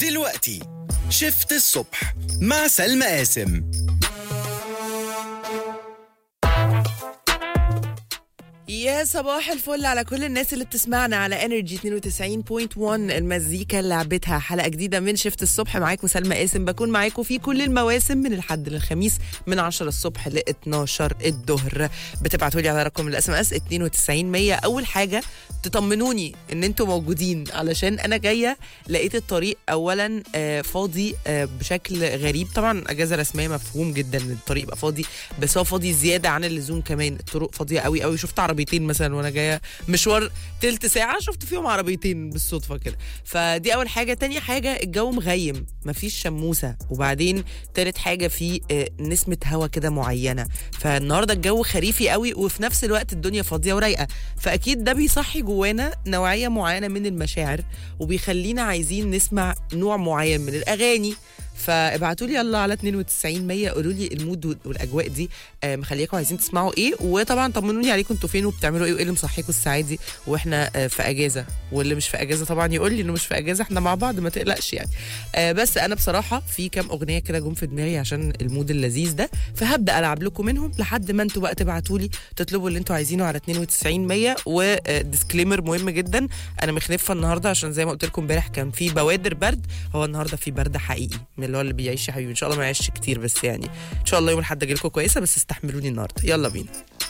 دلوقتي شفت الصبح مع سلمى قاسم يا صباح الفل على كل الناس اللي بتسمعنا على انرجي 92.1 المزيكا اللي لعبتها حلقه جديده من شفت الصبح معاكم سلمى قاسم بكون معاكم في كل المواسم من الحد للخميس من 10 الصبح ل 12 الظهر بتبعتوا لي على رقم الاس ام اس 92100 اول حاجه تطمنوني ان انتوا موجودين علشان انا جايه لقيت الطريق اولا آه، فاضي آه، بشكل غريب طبعا اجازه رسميه مفهوم جدا ان الطريق يبقى فاضي بس هو فاضي زياده عن اللزوم كمان الطرق فاضيه قوي قوي شفت عربيتين مثلا وانا جايه مشوار تلت ساعه شفت فيهم عربيتين بالصدفه كده فدي اول حاجه تاني حاجه الجو مغيم مفيش شموسه وبعدين تالت حاجه في آه، نسمه هوا كده معينه فالنهارده الجو خريفي قوي وفي نفس الوقت الدنيا فاضيه ورايقه فاكيد ده بيصحي جوانا نوعيه معينه من المشاعر وبيخلينا عايزين نسمع نوع معين من الاغاني فابعتوا لي يلا على 92 100 قولوا لي المود والاجواء دي آه، مخلياكم عايزين تسمعوا ايه وطبعا طمنوني عليكم انتوا فين وبتعملوا ايه وايه اللي مصحيكم الساعه دي واحنا آه، في اجازه واللي مش في اجازه طبعا يقول لي انه مش في اجازه احنا مع بعض ما تقلقش يعني آه، بس انا بصراحه في كام اغنيه كده جم في دماغي عشان المود اللذيذ ده فهبدا العب لكم منهم لحد ما انتوا بقى تبعتوا لي تطلبوا اللي انتوا عايزينه على 92 100 وديسكليمر مهم جدا انا مخنفه النهارده عشان زي ما قلت لكم امبارح كان في بوادر برد هو النهارده في برد حقيقي من اللي هو اللي بيعيش يا حبيبي ان شاء الله ما يعيش كتير بس يعني ان شاء الله يوم الاحد اجي لكم كويسه بس استحملوني النهارده يلا بينا